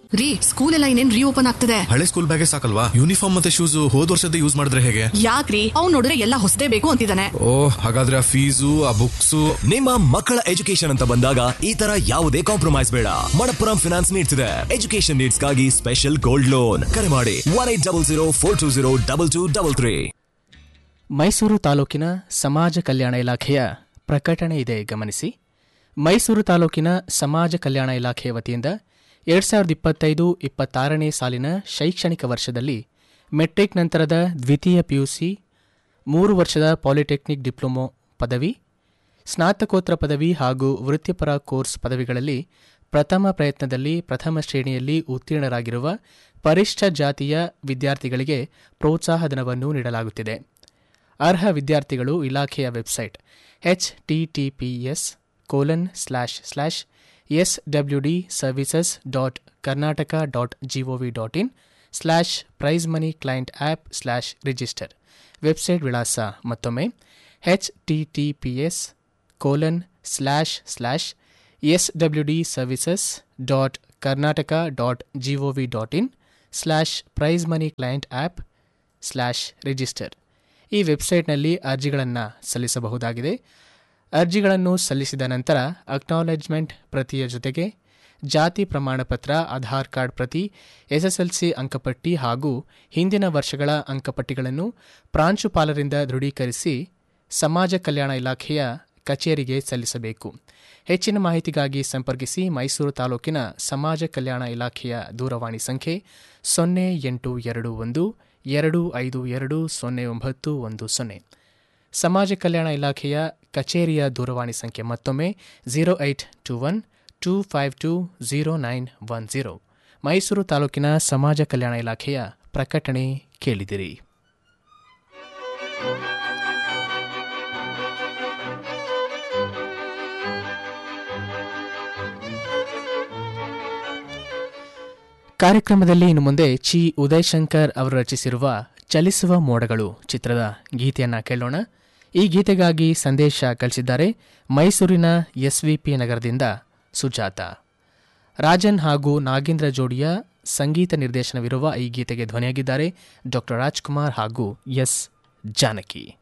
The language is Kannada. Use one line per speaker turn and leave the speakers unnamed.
ರೀ ಸ್ಕೂಲ್ ಎಲ್ಲ ಇನ್ನೇನ್ ರೀಓಪನ್ ಆಗ್ತದೆ
ಹಳೆ ಸ್ಕೂಲ್ ಬ್ಯಾಗೇ ಸಾಕಲ್ವಾ ಯೂನಿಫಾರ್ಮ್ ಮತ್ತೆ ಶೂಸ್ ಹೋದ್ ವರ್ಷದ ಯೂಸ್ ಮಾಡಿದ್ರೆ ಹೇಗೆ
ಯಾಕ್ರಿ ಅವ್ನ್ ನೋಡಿದ್ರೆ ಎಲ್ಲ ಹೊಸದೇ ಬೇಕು ಅಂತಿದ್ದಾನೆ
ಓ ಹಾಗಾದ್ರೆ ಆ ಫೀಸು ಆ ಬುಕ್ಸು
ನಿಮ್ಮ ಮಕ್ಕಳ ಎಜುಕೇಶನ್ ಅಂತ ಬಂದಾಗ ಈ ತರ ಯಾವುದೇ ಕಾಂಪ್ರಮೈಸ್ ಬೇಡ ಮಣಪ್ಪುರಂ ಫಿನಾನ್ಸ್ ನೀಡ್ತಿದೆ ಎಜುಕೇಶನ್ ನೀಡ್ಸ್ಗಾಗಿ ಸ್ಪೆಷಲ್ ಗೋಲ್ಡ್ ಲೋನ್ ಕರೆ ಮಾಡಿ one eight double zero four two zero double two double three
Mysuru ತಾಲೂಕಿನ ಸಮಾಜ ಕಲ್ಯಾಣ ಇಲಾಖೆಯ ಪ್ರಕಟಣೆ ಇದೆ ಗಮನಿಸಿ ಮೈಸೂರು ತಾಲೂಕಿನ ಸಮಾಜ ಕಲ್ಯಾಣ ಇಲಾಖೆಯ ವತಿಯಿಂದ ಎರಡು ಸಾವಿರದ ಇಪ್ಪತ್ತೈದು ಇಪ್ಪತ್ತಾರನೇ ಸಾಲಿನ ಶೈಕ್ಷಣಿಕ ವರ್ಷದಲ್ಲಿ ಮೆಟ್ರಿಕ್ ನಂತರದ ದ್ವಿತೀಯ ಪಿಯುಸಿ ಮೂರು ವರ್ಷದ ಪಾಲಿಟೆಕ್ನಿಕ್ ಡಿಪ್ಲೊಮೊ ಪದವಿ ಸ್ನಾತಕೋತ್ತರ ಪದವಿ ಹಾಗೂ ವೃತ್ತಿಪರ ಕೋರ್ಸ್ ಪದವಿಗಳಲ್ಲಿ ಪ್ರಥಮ ಪ್ರಯತ್ನದಲ್ಲಿ ಪ್ರಥಮ ಶ್ರೇಣಿಯಲ್ಲಿ ಉತ್ತೀರ್ಣರಾಗಿರುವ ಪರಿಷ್ಠ ಜಾತಿಯ ವಿದ್ಯಾರ್ಥಿಗಳಿಗೆ ಪ್ರೋತ್ಸಾಹಧನವನ್ನು ನೀಡಲಾಗುತ್ತಿದೆ ಅರ್ಹ ವಿದ್ಯಾರ್ಥಿಗಳು ಇಲಾಖೆಯ website H TTPS colon slash slash S W D services dot Karnataka dot GOV dot in slash prize money client app slash register website ವಿಳಾಸ ಮತ್ತೊಮ್ಮೆ H TTPS colon slash slash S W D services dot Karnataka dot GOV dot in slash prize money client app slash register ಈ ವೆಬ್ಸೈಟ್ನಲ್ಲಿ ಅರ್ಜಿಗಳನ್ನು ಸಲ್ಲಿಸಬಹುದಾಗಿದೆ ಅರ್ಜಿಗಳನ್ನು ಸಲ್ಲಿಸಿದ ನಂತರ ಅಕ್ನಾಲೆಜ್ಮೆಂಟ್ ಪ್ರತಿಯ ಜೊತೆಗೆ ಜಾತಿ ಪ್ರಮಾಣಪತ್ರ ಆಧಾರ್ ಕಾರ್ಡ್ ಪ್ರತಿ ಎಸ್ಎಸ್ಎಲ್ಸಿ ಅಂಕಪಟ್ಟಿ ಹಾಗೂ ಹಿಂದಿನ ವರ್ಷಗಳ ಅಂಕಪಟ್ಟಿಗಳನ್ನು ಪ್ರಾಂಶುಪಾಲರಿಂದ ದೃಢೀಕರಿಸಿ ಸಮಾಜ ಕಲ್ಯಾಣ ಇಲಾಖೆಯ ಕಚೇರಿಗೆ ಸಲ್ಲಿಸಬೇಕು ಹೆಚ್ಚಿನ ಮಾಹಿತಿಗಾಗಿ ಸಂಪರ್ಕಿಸಿ ಮೈಸೂರು ತಾಲೂಕಿನ ಸಮಾಜ ಕಲ್ಯಾಣ ಇಲಾಖೆಯ ದೂರವಾಣಿ ಸಂಖ್ಯೆ ಸೊನ್ನೆ ಎಂಟು ಎರಡು ಒಂದು ಎರಡು ಐದು ಎರಡು ಸೊನ್ನೆ ಒಂಬತ್ತು ಒಂದು ಸೊನ್ನೆ ಸಮಾಜ ಕಲ್ಯಾಣ ಇಲಾಖೆಯ ಕಚೇರಿಯ ದೂರವಾಣಿ ಸಂಖ್ಯೆ ಮತ್ತೊಮ್ಮೆ zero eight two one two five two zero nine one zero Mysuru ತಾಲೂಕಿನ ಸಮಾಜ ಕಲ್ಯಾಣ ಇಲಾಖೆಯ ಪ್ರಕಟಣೆ ಕೇಳಿದಿರಿ ಕಾರ್ಯಕ್ರಮದಲ್ಲಿ ಇನ್ನು ಮುಂದೆ ಚಿ ಉದಯಶಂಕರ್ ಅವರು ರಚಿಸಿರುವ ಚಲಿಸುವ ಮೋಡಗಳು ಚಿತ್ರದ ಗೀತೆಯನ್ನ ಕೇಳೋಣ ಈ ಗೀತೆಗಾಗಿ ಸಂದೇಶ ಕಳಿಸಿದ್ದಾರೆ ಮೈಸೂರಿನ ಎಸ್ವಿಪಿ ನಗರದಿಂದ ಸುಜಾತ ರಾಜನ್ ಹಾಗೂ ನಾಗೇಂದ್ರ ಜೋಡಿಯ ಸಂಗೀತ ನಿರ್ದೇಶನವಿರುವ ಈ ಗೀತೆಗೆ ಧ್ವನಿಯಾಗಿದ್ದಾರೆ ಡಾಕ್ಟರ್ ರಾಜ್ಕುಮಾರ್ ಹಾಗೂ ಎಸ್ ಜಾನಕಿ